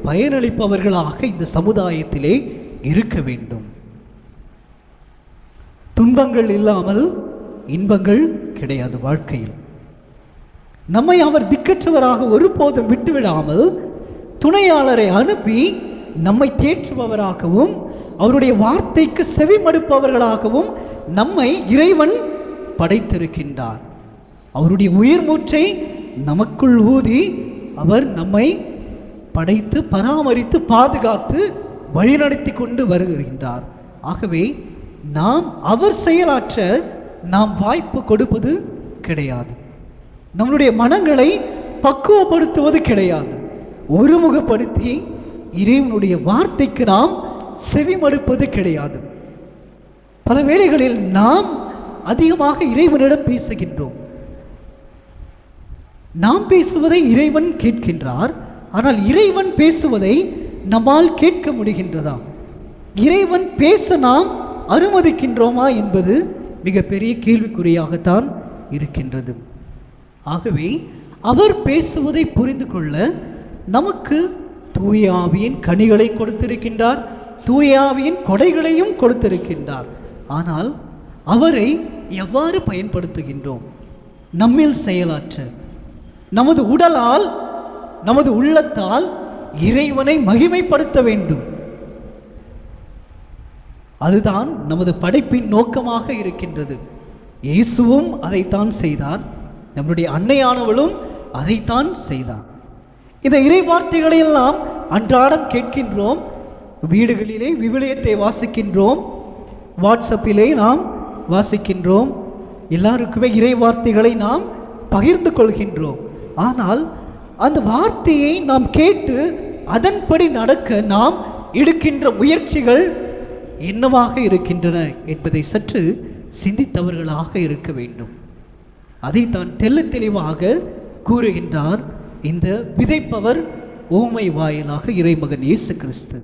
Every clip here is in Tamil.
பயனளிப்பவர்களாக இந்த சமுதாயத்திலே இருக்க வேண்டும் துன்பங்கள் இல்லாமல் இன்பங்கள் கிடையாது வாழ்க்கையில் நம்மை அவர் திக்கற்றவராக ஒருபோதும் விட்டுவிடாமல் துணையாளரை அனுப்பி நம்மை தேற்றுபவராகவும் அவருடைய வார்த்தைக்கு செவிமடுப்பவர்களாகவும் நம்மை இறைவன் படைத்திருக்கின்றார் அவருடைய உயிர் மூச்சை நமக்குள் ஊதி அவர் நம்மை படைத்து பராமரித்து பாதுகாத்து வழிநடத்தி கொண்டு வருகின்றார் ஆகவே நாம் அவர் செயலாற்ற நாம் வாய்ப்பு கொடுப்பது கிடையாது நம்மளுடைய மனங்களை பக்குவப்படுத்துவது கிடையாது ஒருமுகப்படுத்தி இறைவனுடைய வார்த்தைக்கு நாம் செவிமடுப்பது கிடையாது பல வேளைகளில் நாம் அதிகமாக இறைவனிடம் பேசுகின்றோம் நாம் பேசுவதை இறைவன் கேட்கின்றார் ஆனால் இறைவன் பேசுவதை நம்மால் கேட்க முடிகின்றதா இறைவன் பேச நாம் அனுமதிக்கின்றோமா என்பது மிகப்பெரிய கேள்விக்குறியாகத்தான் இருக்கின்றது ஆகவே அவர் பேசுவதை புரிந்து கொள்ள நமக்கு தூய ஆவியின் கனிகளை கொடுத்திருக்கின்றார் தூய ஆவியின் கொடைகளையும் கொடுத்திருக்கின்றார் ஆனால் அவரை எவ்வாறு பயன்படுத்துகின்றோம் நம்மில் செயலாற்ற நமது உடலால் நமது உள்ளத்தால் இறைவனை மகிமைப்படுத்த வேண்டும் அதுதான் நமது படைப்பின் நோக்கமாக இருக்கின்றது இயேசுவும் அதைத்தான் செய்தார் நம்முடைய அன்னையானவளும் அதைத்தான் செய்தார் இந்த இறை வார்த்தைகளை எல்லாம் அன்றாடம் கேட்கின்றோம் வீடுகளிலே விவிலியத்தை வாசிக்கின்றோம் வாட்ஸ்அப்பிலே நாம் வாசிக்கின்றோம் எல்லாருக்குமே இறை வார்த்தைகளை நாம் பகிர்ந்து கொள்கின்றோம் ஆனால் அந்த வார்த்தையை நாம் கேட்டு அதன்படி நடக்க நாம் எடுக்கின்ற முயற்சிகள் என்னவாக இருக்கின்றன என்பதை சற்று சிந்தித்தவர்களாக இருக்க வேண்டும் அதைத்தான் தெள்ளத் தெளிவாக கூறுகின்றார் இந்த விதைப்பவர் ஊமை வாயிலாக இறைமகன் இயேசு கிறிஸ்து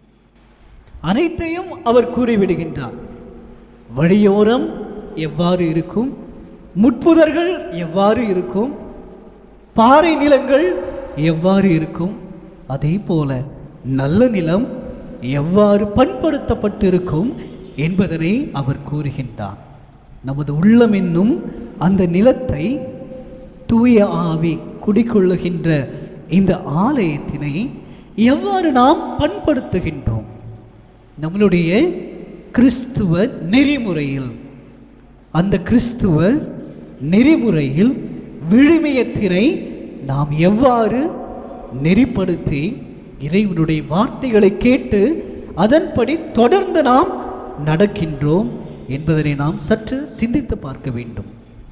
அனைத்தையும் அவர் கூறிவிடுகின்றார் வழியோரம் எவ்வாறு இருக்கும் முட்புதர்கள் எவ்வாறு இருக்கும் பாறை நிலங்கள் எவ்வாறு இருக்கும் அதே போல நல்ல நிலம் எவ்வாறு பண்படுத்தப்பட்டிருக்கும் என்பதனை அவர் கூறுகின்றார் நமது உள்ளம் என்னும் அந்த நிலத்தை தூய ஆவி குடிக்கொள்ளுகின்ற இந்த ஆலயத்தினை எவ்வாறு நாம் பண்படுத்துகின்றோம் நம்மளுடைய கிறிஸ்துவ நெறிமுறையில் அந்த கிறிஸ்துவ நெறிமுறையில் விழுமியத்தினை நாம் எவ்வாறு நெறிப்படுத்தி இறைவனுடைய வார்த்தைகளை கேட்டு அதன்படி தொடர்ந்து நாம் நடக்கின்றோம் என்பதனை நாம் சற்று சிந்தித்து பார்க்க வேண்டும்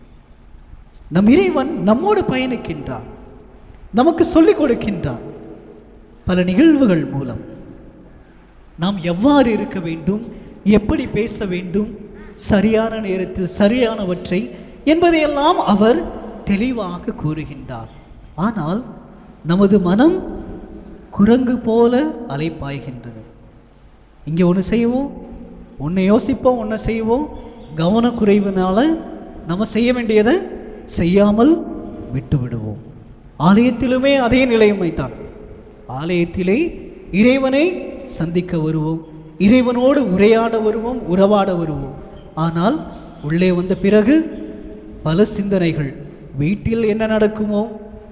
நம் இறைவன் நம்மோடு பயணிக்கின்றார் நமக்கு சொல்லிக் கொடுக்கின்றார் பல நிகழ்வுகள் மூலம் நாம் எவ்வாறு இருக்க வேண்டும் எப்படி பேச வேண்டும் சரியான நேரத்தில் சரியானவற்றை என்பதையெல்லாம் அவர் தெளிவாக கூறுகின்றார் ஆனால் நமது மனம் குரங்கு போல அலைப்பாய்கின்றது இங்கே ஒன்று செய்வோம் ஒன்று யோசிப்போம் ஒன்று செய்வோம் கவனக்குறைவினால நம்ம செய்ய வேண்டியதை செய்யாமல் விட்டு விடுவோம் ஆலயத்திலுமே அதே நிலைமைத்தான் ஆலயத்திலே இறைவனை சந்திக்க வருவோம் இறைவனோடு உரையாட வருவோம் உறவாட வருவோம் ஆனால் உள்ளே வந்த பிறகு பல சிந்தனைகள் வீட்டில் என்ன நடக்குமோ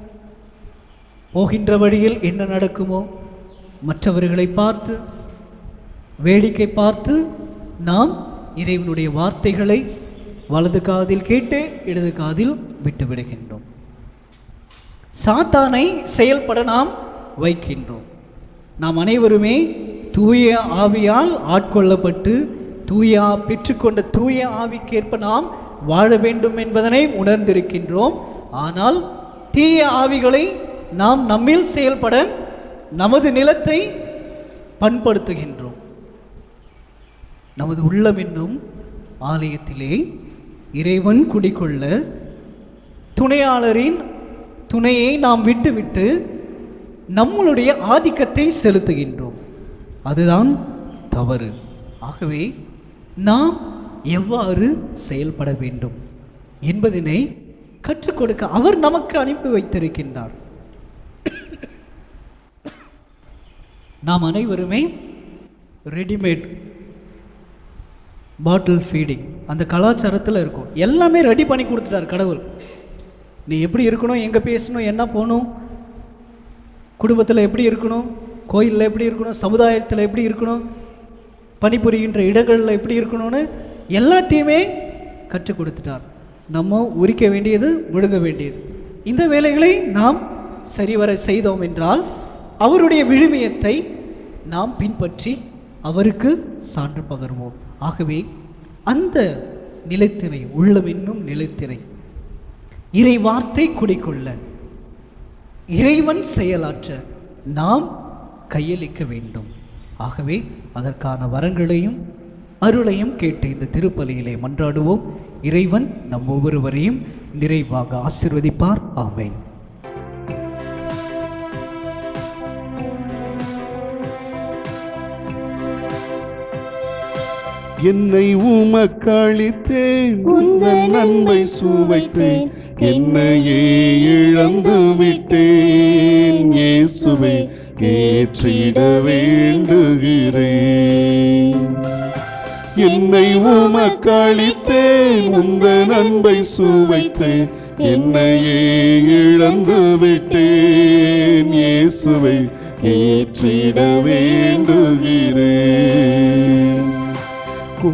போகின்ற வழியில் என்ன நடக்குமோ மற்றவர்களை பார்த்து வேடிக்கை பார்த்து நாம் இறைவனுடைய வார்த்தைகளை வலது காதில் கேட்டு இடது காதில் விட்டு விடுகின்றோம் சாத்தானை செயல்பட நாம் வைக்கின்றோம் நாம் அனைவருமே தூய ஆவியால் ஆட்கொள்ளப்பட்டு தூய ஆ- பெற்றுக்கொண்ட தூய ஆவிக்கேற்ப நாம் வாழ வேண்டும் என்பதனை உணர்ந்திருக்கின்றோம் ஆனால் தீய ஆவிகளை நாம் நம்மில் செயல்பட நமது நிலத்தை பண்படுத்துகின்றோம் நமது உள்ளம் என்னும் ஆலயத்திலே இறைவன் குடிகொள்ள துணையாளரின் துணையை நாம் விட்டுவிட்டு நம்மளுடைய ஆதிக்கத்தை செலுத்துகின்றோம் அதுதான் தவறு ஆகவே நாம் எவ்வாறு செயல்பட வேண்டும் என்பதனை கற்றுக் கொடுக்க அவர் நமக்கு அனுப்பி வைத்திருக்கின்றார் நாம் அனைவருமே ரெடிமேட் பாட்டில் ஃபீடிங் அந்த கலாச்சாரத்தில் இருக்கும் எல்லாமே ரெடி பண்ணி கொடுத்துட்டார் கடவுள் நீ எப்படி இருக்கணும் எங்கே பேசணும் என்ன போகணும் குடும்பத்தில் எப்படி இருக்கணும் கோயிலில் எப்படி இருக்கணும் சமுதாயத்தில் எப்படி இருக்கணும் பணிபுரிகின்ற இடங்களில் எப்படி இருக்கணும்னு எல்லாத்தையுமே கற்றுக் கொடுத்துட்டார் நம்ம உரிக்க வேண்டியது முழுங்க வேண்டியது இந்த வேலைகளை நாம் சரிவர செய்தோம் என்றால் அவருடைய விழுமியத்தை நாம் பின்பற்றி அவருக்கு சான்று பகர்வோம் ஆகவே அந்த நிலைத்திரை உள்ளம் என்னும் நிலைத்திரை இறை வார்த்தை குடிக்கொள்ள இறைவன் செயலாற்ற நாம் கையளிக்க வேண்டும் ஆகவே அதற்கான வரங்களையும் அருளையும் கேட்டு இந்த திருப்பலியிலே மன்றாடுவோம் இறைவன் நம் ஒவ்வொருவரையும் நிறைவாக ஆசிர்வதிப்பார் ஆமென் என்னை உமக்களித்தேன் உந்தன் நன்மை சுவைத்தேன் என்னையே இழந்து விட்டேன் இயேசுவை ஏற்றிட வேண்டுகிறேன் என்னை உமக்களித்தேன் உந்தன் அன்பை சுவைத்தேன் என்னையே இழந்து விட்டேன் இயேசுவை ஏற்றிட வேண்டுகிறேன் ஓ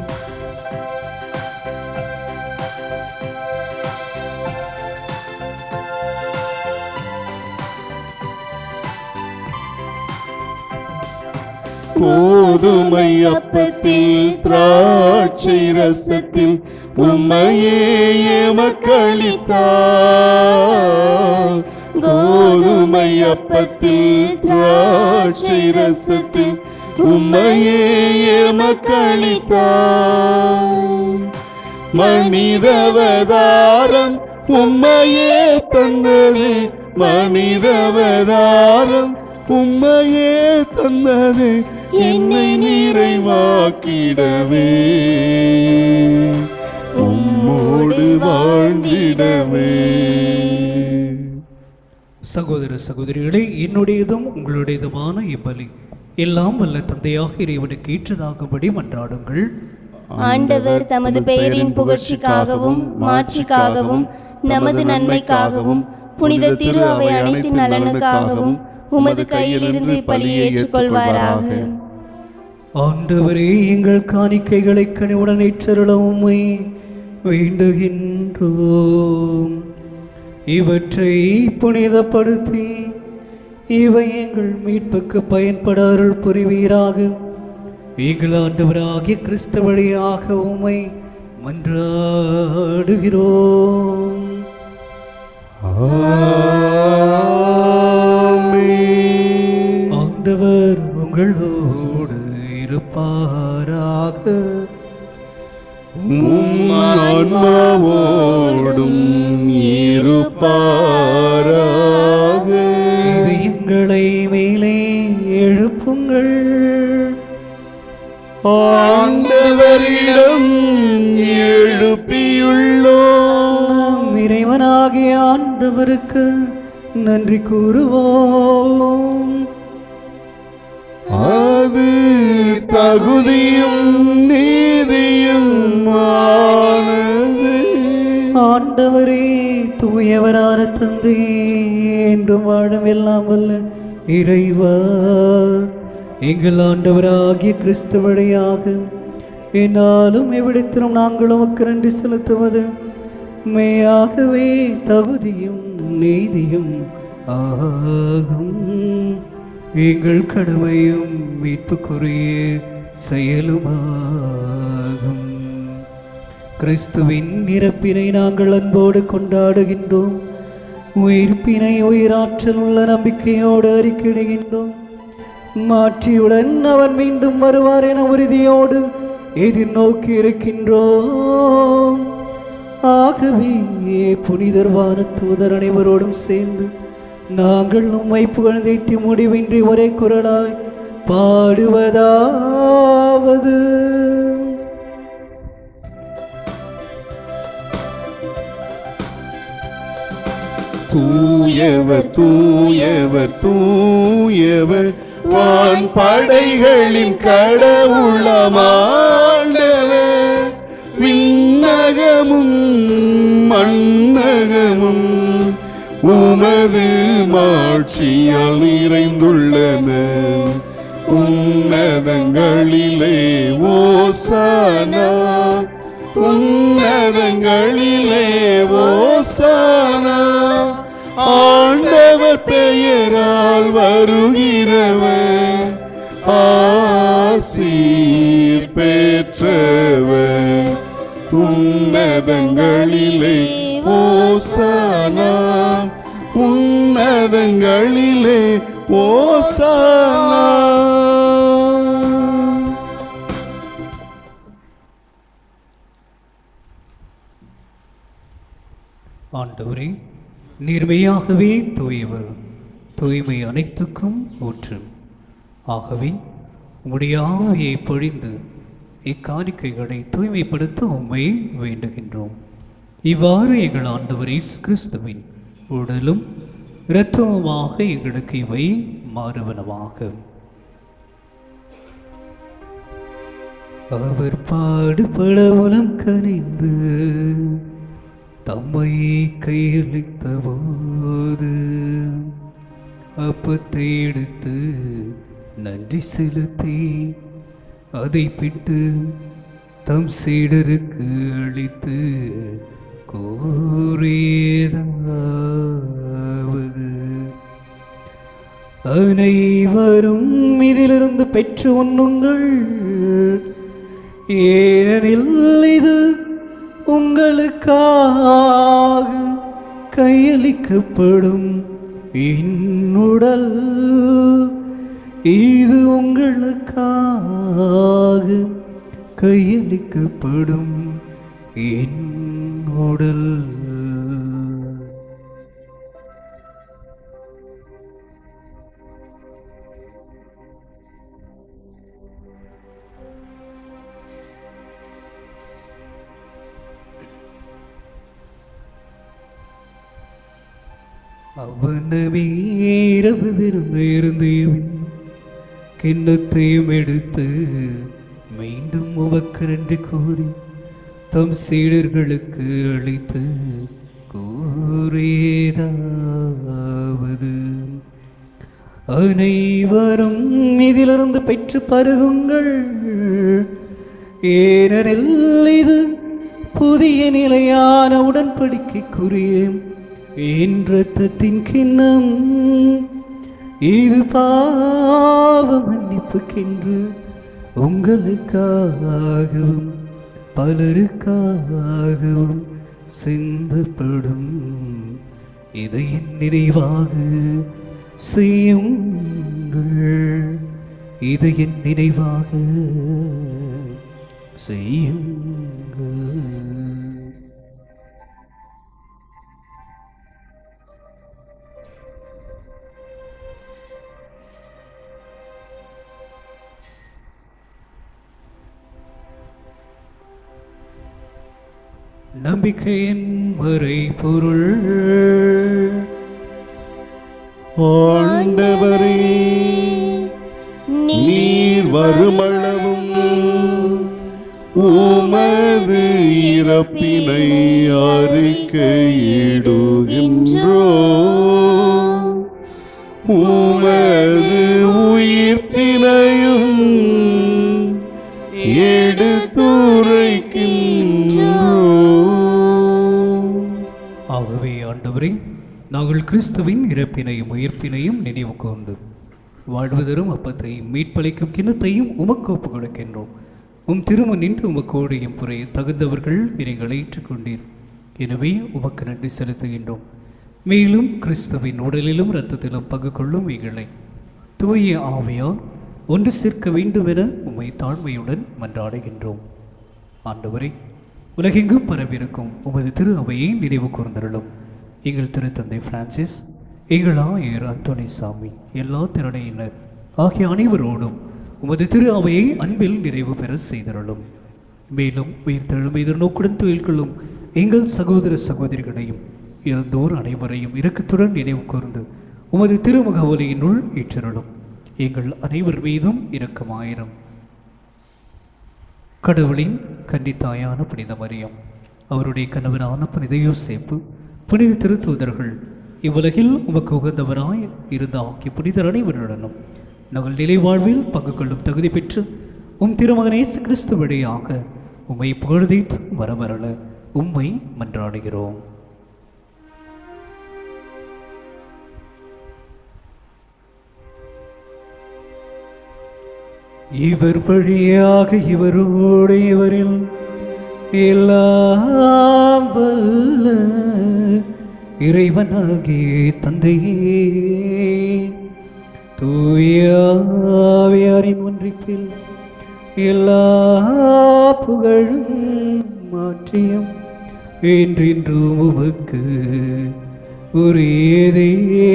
கோதுமை அப்பத்தில் திராட்சை ரசத்தில் உம்மையே எமக்களித்தார் கோதுமை அப்பத்தில் திராட்சை ரசத்தில் உம்மையே எமக்களித்தார் மனிதவதாரம் உம்மையே தந்தது மனிதவதாரம் உம்மையே தந்தது என்னை நிறைவாக்கிடவே உம்மோடு வாழ்ந்திடவே சகோதர சகோதரிகளே என்னுடையதும் உங்களுடையதுமான இப்பலி எல்லாம் வல்ல தந்தையாக இறைவனுக்கு ஏற்றதாகும்படி மன்றாடுங்கள் ஆண்டவர் தமது பெயரின் புகழ்ச்சிக்காகவும் மாட்சிக்காகவும் நமது நன்மைக்காகவும் புனித திரு அவை அனைத்தின் நலனுக்காகவும் உமது கையிலிருந்து பலியை ஏற்றுக்கொள்வாராக ஆண்டவரே எங்கள் காணிக்கைகளை கனிவுடன் ஏற்றருள உம்மை வேண்டுகின்றோம் இவற்றை புனிதப்படுத்தி இவை எங்கள் மீட்புக்கு பயன்பட அருள் புரிவீராக எங்கள் ஆண்டவராகிய கிறிஸ்து வழியாக உம்மை மன்றாடுகிறோம் ஆமென். ஆண்டவர் உங்களோடு இருப்பாராக உம் ஆன்மாவோடும் இருப்பாராக இதயங்களை மேலே எழுப்புங்கள் ஆண்டவரிடம் எழுப்பியுள்ளோம் நாம் இறைவனாகிய ஆண்டவருக்கு நன்றி கூறுவோம் அது தகுதியும் நீதியும் ஆனது ஆண்டவரே தூயவரான தந்தை என்றும் வாழும் எல்லாம் வல்ல இறைவா எங்கள் ஆண்டவராகிய கிறிஸ்து வழியாக என்னாலும் எவ்விடத்திலும் நாங்கள் உமக்கு நன்றி செலுத்துவது மெய்யாகவே தகுதியும் நீதியும் ஆகும் எங்கள் கடமையும் மீட்புக்குரிய செயலுமாகும் கிறிஸ்துவின் இறப்பினை நாங்கள் அன்போடு கொண்டாடுகின்றோம் உயிர்ப்பினை உயிராற்றல் உள்ள நம்பிக்கையோடு அறிக்கையிடுகின்றோம் மாற்றியுடன் அவர் மீண்டும் வருவார் என உறுதியோடு எதிர்நோக்கி இருக்கின்றோம் ஆகவே புனிதர்வான தூதர் அனைவரோடும் சேர்ந்து நாங்கள் உம்மை புகழ்ந்தேத்தி முடிவின்றி ஒரே குரலாய் பாடுவதாவது தூயவர் தூயவர் தூயவர் வான் படைகளின் கடவுளமாண்டவர் விண்ணகமும் மண்ணகமும் உமது மாட்சியால் நிறைந்துள்ளன உன்னதங்களிலே ஓசானா உன்னதங்களிலே ஓசானா ஆண்டவர் பெயரால் வருகிறவர் ஆசீர் பெற்றவர் உன்னதங்களிலே ஓசானா உன்னதங்களிலே ஓசானா ஆண்டவரே நீர்மையாகவே தூயவர் தூய்மை அனைத்துக்கும் ஊற்று ஆகவே உம்முடைய ஆவியை பொழிந்து இக்காணிக்கைகளை தூய்மைப்படுத்த உம்மை வேண்டுகின்றோம் இவ்வாறு எங்கள் ஆண்டவர் இயேசு கிறிஸ்துவின் உடலும் இரத்தமுமாக எங்களுக்கு இவை மாறுவனவாக அவர் பாடுபட உலம் கனிந்து தம்மை கையளித்த போது அப்பத்தை எடுத்து நன்றி செலுத்தி அதை பிட்டு தம் சீடருக்கு அளித்து கூறியதாவது அனைவரும் இதிலிருந்து பெற்று உண்ணுங்கள் ஏனெனில் இது உங்களுக்காக கையளிக்கப்படும் என்னுடல் இது உங்களுக்காக கையளிக்கப்படும் என் உடல் அவனமே இரவு விருந்து இருந்து கிண்ணத்தையும் எடுத்து மீண்டும் உமக்கு நன்றி கூறி தம் சீடர்களுக்கு அளித்து கூறியதாவது அனைவரும் இதிலிருந்து பெற்று பருகுங்கள் ஏனெனில் இது புதிய நிலையான உடன்படிக்கைக்குரிய என் இரத்தத்தின் கிண்ணம் இது பாவ மன்னிப்புக்கென்று உங்களுக்காகவும் பலருக்காகவும் சிந்தப்படும் இதை என் நினைவாக செய்யுங்கள் இதை என் நினைவாக செய்யுங்கள் நம்பிக்கையின் மறை பொருள் ஆண்டவரே நீர் வருமளவும் உமது இறப்பினை அறிக்கையிடுகின்றோ உமது உயிர்ப்பினையும் எடுத்துரைக்கின்றோ ஆகவே ஆண்டவரே நாங்கள் கிறிஸ்துவின் இறப்பினையும் உயிர்ப்பினையும் நினைவு கூர்ந்து வாழ்வதரும் அப்பத்தையும் மீட்பளிக்கும் கிணத்தையும் உமக்கு ஒப்புக் கொடுக்கின்றோம் உம் திரும நின்று உமக்கோடையும் புரிய தகுந்தவர்கள் எங்களை ஏற்றுக்கொண்டீர் எனவே உமக்கு நன்றி செலுத்துகின்றோம் மேலும் கிறிஸ்துவின் உடலிலும் இரத்தத்திலும் பங்கு கொள்ளும் எங்களை தூய ஆவியார் ஒன்று சேர்க்க வேண்டும் என உம்மை தாழ்மையுடன் மன்றாடுகின்றோம் ஆண்டவரே உலகெங்கும் பரவியிருக்கும் உமது திரு அவையை நினைவு கூர்ந்தருளும் எங்கள் திருத்தந்தை பிரான்சிஸ் எங்கள் ஆயர் அந்தோனி சாமி எல்லா திறனையினர் ஆகிய அனைவரோடும் உமது திரு அவையை அன்பில் நிறைவு பெற செய்தருளும் மேலும் உயிர் தெழுமை எதிர்நோக்குடன் தொழில் கொள்ளும் எங்கள் சகோதர சகோதரிகளையும் இறந்தோர் அனைவரையும் இரக்கத்துடன் நினைவு கூர்ந்து உமது திருமுக ஒலியினுள் ஏற்றருளும் எங்கள் அனைவர் மீதும் இரக்கமாயிரும் கடவுளின் கன்னித்தாயான புனித மரியம் அவருடைய கணவரான புனித யோசேப்பு புனித திருத்தூதர்கள் இவ்வுலகில் உமக்கு உகந்தவராய் இருந்த ஆகிய புனிதர் அனைவருடனும் நாங்கள் நிலை வாழ்வில் பங்கு கொள்ளும் தகுதி பெற்று உம் திருமகன் இயேசு கிறிஸ்து வழியாக உம்மை புகழ்தீத் வரவரல உம்மை மன்றாடுகிறோம் இவர் வழியாக இவரோடு இவரில் எல்லாம் வல்ல இறைவனாகிய தந்தையே தூயாவியாரின் ஒன்றிப்பில் எல்லா புகழும் மாற்றியும் என்றென்றும் உமக்கு உரியதே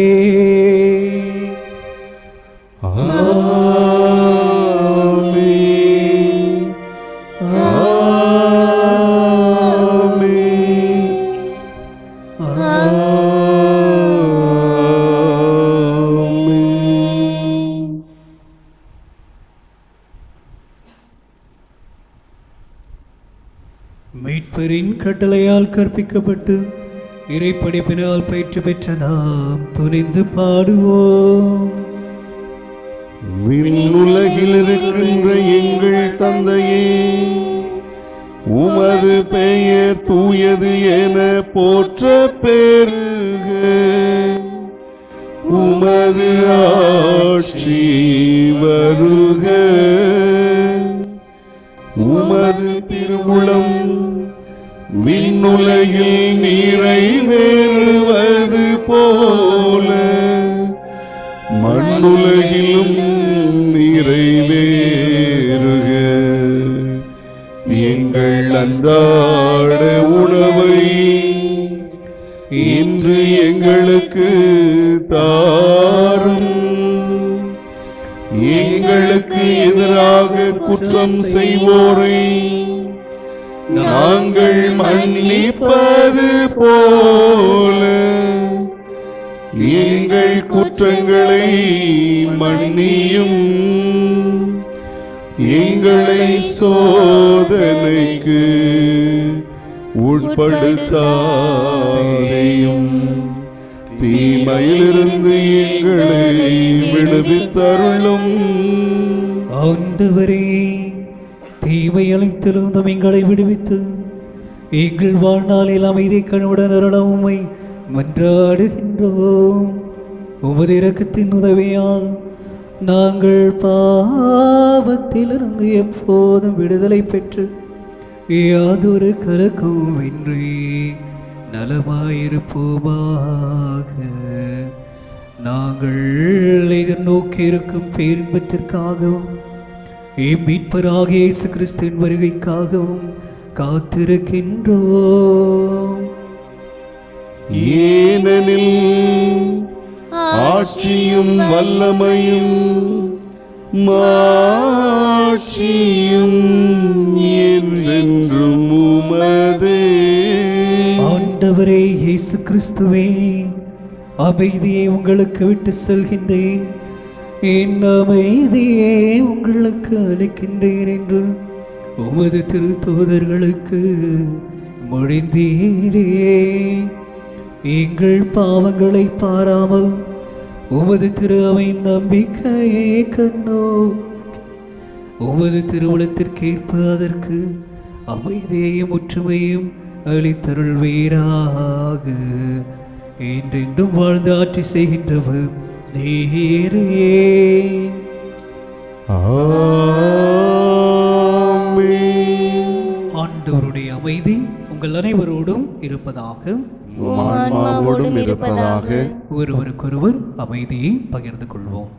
ஆமென். ஆமென். ஆமென். மீட்பரின் கட்டளையால் கற்பிக்கப்பட்டு இறைப்படைப்பினால் பயிற்சி பெற்ற நாம் துணிந்து பாடுவோம் விண்ணுலகில் இருக்கின்ற எங்கள் தந்தையே உமது பெயர் தூயது என போற்ற பெருக உமது ஆட்சி வருக உமது திருவுளம் விண்ணுலகில் நிறைவேறுவது போல மண்ணுலகிலும் நிறைவேறுக எங்கள் அன்றாட உணவை இன்று எங்களுக்கு தாரும் எங்களுக்கு எதிராக குற்றம் செய்வோரை நாங்கள் மன்னிப்பது போல எங்கள் குற்றங்களை மன்னியும் எங்களை சோதனைக்கு உட்படுத்தாதையும் தீமையிலிருந்து எங்களை விடுவித்தருளும் ஆண்டவரே தீமை அழைத்திருந்தும் எங்களை விடுவித்து எங்கள் வாழ்நாளில் அமைதி கண்ணுடன் அருள உம்மை மன்றாடுகின்றோம் உமது இரக்கத்தின் உதவியால் நாங்கள் பாவத்திலிருந்து எப்போதும் விடுதலை பெற்று யாதொரு கலக்கமும் இன்றி நலமாயிருப்போமாக நாங்கள் எதிர்நோக்கி இருக்கும் பேரின்பத்திற்காகவும் எம் மீட்பராக இயேசு கிறிஸ்துவின் வருகைக்காகவும் காத்திருக்கின்றோம் ஏனெனில் ஆட்சியும் வல்லமையும் மாட்சியும் என்றென்றும் உமதே ஆண்டவரே இயேசு கிறிஸ்துவே அமைதியை உங்களுக்கு விட்டு செல்கின்றேன் என் அமைதியை உங்களுக்கு அளிக்கின்றேன் என்று உமது திருத்தூதர்களுக்கு மொழிந்தீரே எங்கள் பாவங்களை பாராமல் உமது திரு அவை நம்பிக்கையே கண்ணோ உமது திருவுளத்திற்கேற்ப அதற்கு அமைதியையும் ஒற்றுமையும் அளித்தருள்வீராக என்றென்றும் வாழ்ந்து ஆட்சி செய்கின்றவர் நீரே ஆமென். ஆண்டவருடைய அமைதி உங்கள் அனைவரோடும் இருப்பதாக உம் ஆன்மாவோடும் இருப்பதாக ஒருவருக்கொருவர் அமைதியை பகிர்ந்து கொள்வோம்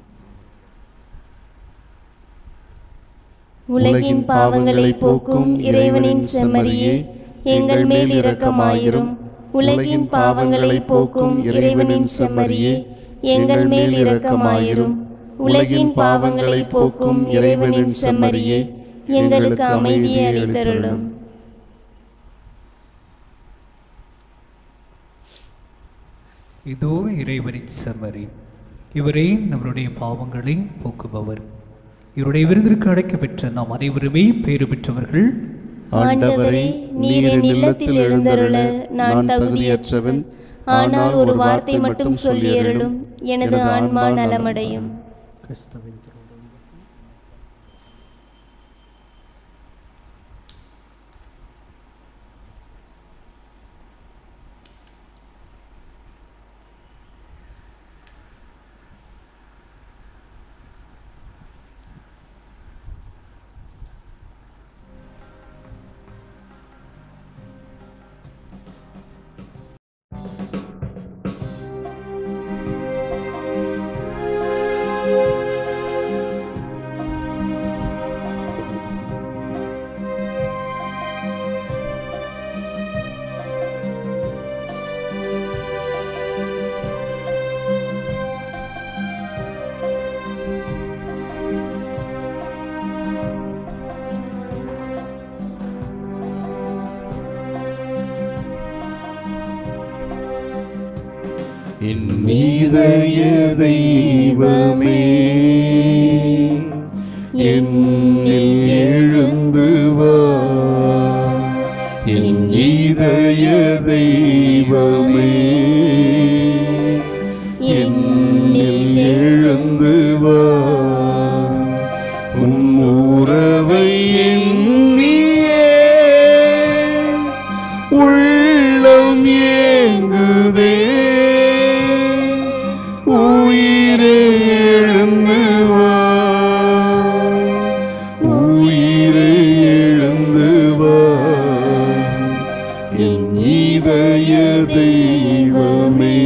உலகின் பாவங்களை போக்கும் இறைவனின் செம்மறியே எங்கள் மேல் இரக்கமாயிரும் உலகின் பாவங்களை போக்கும் இறைவனின் செம்மறியே எங்கள் மேல் இரக்கமாயிரும் உலகின் பாவங்களை போக்கும் இறைவனின் செம்மறியே எங்களுக்கு அமைதியை அளித்தருளும் இதோ இறைவனின் செம்மறி இவரே நம்மளுடைய பாவங்களை போக்குபவர் இவருடைய விருந்திற்கு அழைக்க பெற்ற நாம் அனைவருமே பேறு பெற்றவர்கள் ஆண்டவரே நீர் என் இல்லத்தில் எழுந்தருள நான் தகுதியற்றவன் ஆனால் ஒரு வார்த்தை மட்டும் சொல்லியருளும் எனது ஆன்மா நலமடையும் கிறிஸ்துவின் திருவுடல். என் நீதய தெய்வமே என்னில் எழுந்து வா என் நீதய தெய்வமே என்னில் எழுந்து வா உன் உறவை எண்ணியே உள்ளம் ஏங்குதே உயிரே எழுந்து வா உயிரே எழுந்து வா என் இதய தெய்வமே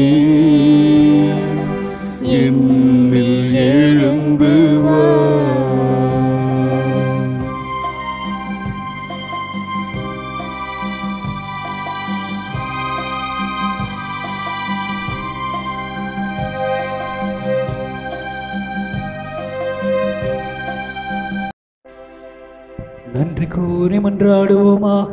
என்னில் எழுந்து வா நன்றி கூறி மன்றாடுவோமாக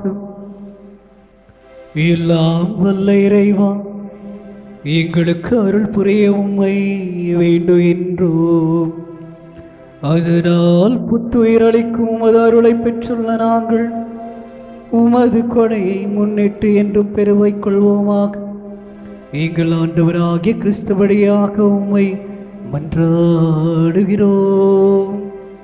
எல்லாம் வல்ல இறைவா எங்களுக்கு அருள் புரிய உம்மை வேண்டும் என்றோம் அதனால் புத்துயிரளிக்கும் உமது அருளை பெற்றுள்ள நாங்கள் உமது கொடையை முன்னிட்டு என்றும் பெருமைக் கொள்வோமாக எங்கள் ஆண்டவராகிய கிறிஸ்துவடியாக உம்மை மன்றாடுகிறோம்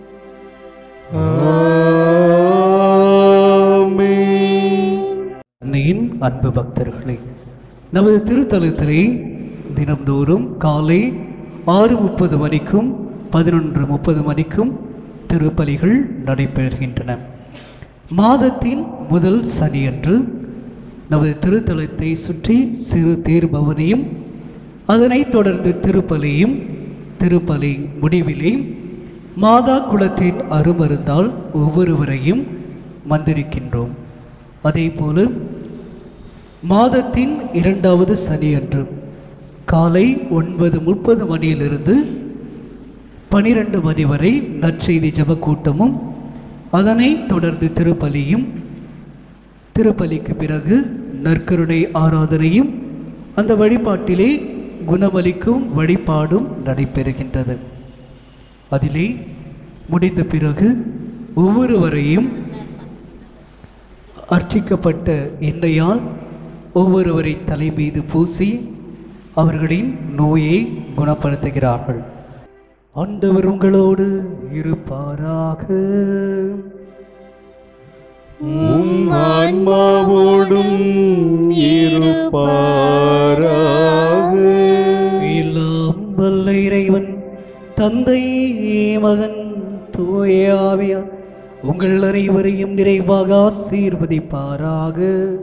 ஆமென். அன்னையின் அன்பு பக்தர்களே நமது திருத்தலத்திலே தினம்தோறும் காலை ஆறு முப்பது மணிக்கும் பதினொன்று முப்பது மணிக்கும் திருப்பலிகள் நடைபெறுகின்றன மாதத்தின் முதல் சனியன்று நமது திருத்தலத்தை சுற்றி சிறு தேர்பவனையும் அதனைத் தொடர்ந்து திருப்பலியும் திருப்பலி முடிவிலே மாதா குலத்தின் அருமருந்தால் ஒவ்வொருவரையும் மந்திரிக்கின்றோம் அதேபோல மாதத்தின் இரண்டாவது சனியன்று காலை ஒன்பது முப்பது மணியிலிருந்து பனிரெண்டு மணி வரை நற்செய்தி ஜப கூட்டமும் அதனைத் தொடர்ந்து திருப்பலியும் திருப்பலிக்கு பிறகு நற்கருணை ஆராதனையும் அந்த வழிபாட்டிலே குணமளிக்கும் வழிபாடும் நடைபெறுகின்றது அதிலே முடிந்த பிறகு ஒவ்வொருவரையும் அர்ச்சிக்கப்பட்ட எண்ணெயால் ஒவ்வொருவரை தலை மீது பூசி அவர்களின் நோயை குணப்படுத்துகிறார்கள் ஆண்டவர் உங்களோடு இருப்பாராக உம் ஆன்மாவோடும் இருப்பாராக எல்லாம் வல்ல இறைவன் தந்தை மகன் தூய ஆவியார் உங்கள் அனைவரையும் நிறைவாக ஆசீர்வதிப்பாராக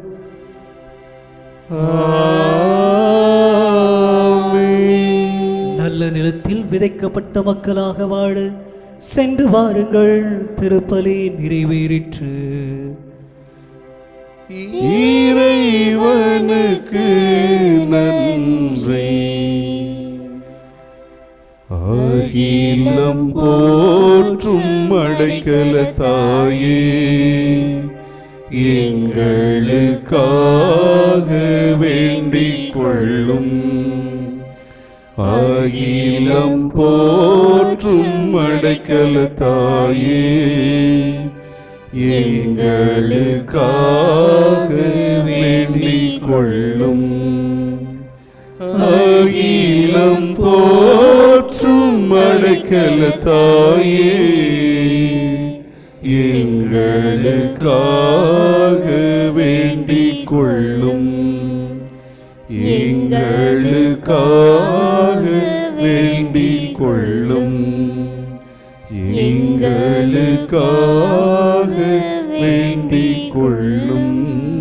ஆமென். நல்ல நிலத்தில் விதைக்கப்பட்ட மக்களாக வாழ சென்று வாருங்கள் திருப்பலி நிறைவேறிற்று இறைவனுக்கு நன்றி அகிலம் போற்றும் அடைக்கல தாயே எங்களுக்காக வேண்டிக் கொள்ளும் அகிலம் போற்றும் அடைக்கல தாயே எங்களுக்காக வேண்டிக் கொள்ளும் அகிலம் போற்றும் அடைக்கல தாயே எங்களுக்காக வேண்டிக் கொள்ளும் எங்களுக்காக வேண்டிக் கொள்ளும் எங்களுக்காக வேண்டிக் கொள்ளும்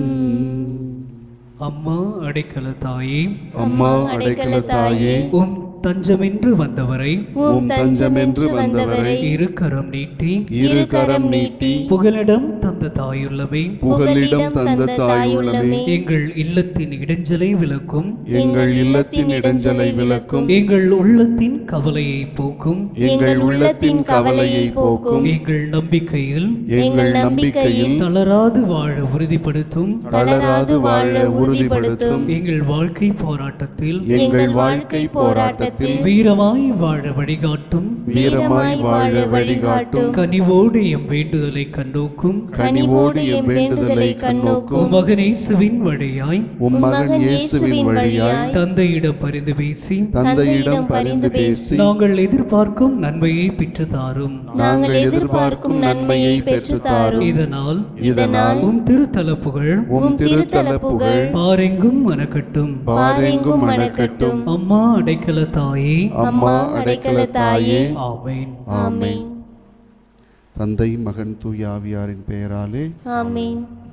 அம்மா அடைக்கல தாயே அம்மா அடைக்கல தாயே உம் தஞ்சமென்று வந்தவரை உம் தஞ்சமென்று வந்தவரை இரு கரம் நீட்டி இரு கரம் நீட்டி புகலிடம் தந்த தாயுள்ளவே புகலிடம் தந்த தாயுள்ளமே எங்கள் இல்லத்தின் இடைஞ்சலை விளக்கும் எங்கள் இல்லத்தின் இடைஞ்சலை விளக்கும் எங்கள் உள்ளத்தின் கவலையை போக்கும் எங்கள் உள்ளத்தின் கவலையை போக்கும் எங்கள் நம்பிக்கையில் எங்கள் நம்பிக்கையில் தளராது வாழ உறுதிப்படுத்தும் தளராது வாழ உறுதிப்படுத்தும் எங்கள் வாழ்க்கை போராட்டத்தில் எங்கள் வாழ்க்கை போராட்டத்தில் வீரமாய் வாழ வழிகாட்டும் வீரமாய் வாழ வழிகாட்டும் கனிவோடு எம் வேண்டுதலை கண்டோக்கும் கனிவோடு எம் வேண்டுதலை கண்ணோக்கும் உம் மகனேசுவின் வழியாய் உம் மகன் இயேசுவின் வழியாய் தந்தையிடம் பரிந்து பேசி தந்தையிடம் பரிந்து பேசி நாங்கள் எதிர்பார்க்கும் நன்மையை பெற்று தாரும் நாங்கள் எதிர்பார்க்கும் நன்மையை பெற்று தாரும் இதனால் இதனால் உம் திருத்தலப்புகள் உம் திருத்தல புகழ் பாரெங்கும் மனக்கட்டும் பாரெங்கும் மணக்கட்டும் அம்மா அடைக்கல தாயே அம்மா அடைக்கல தாயே ஆமென் ஆமென் தந்தை மகன் தூயாவியாரின் பெயராலே ஆமென்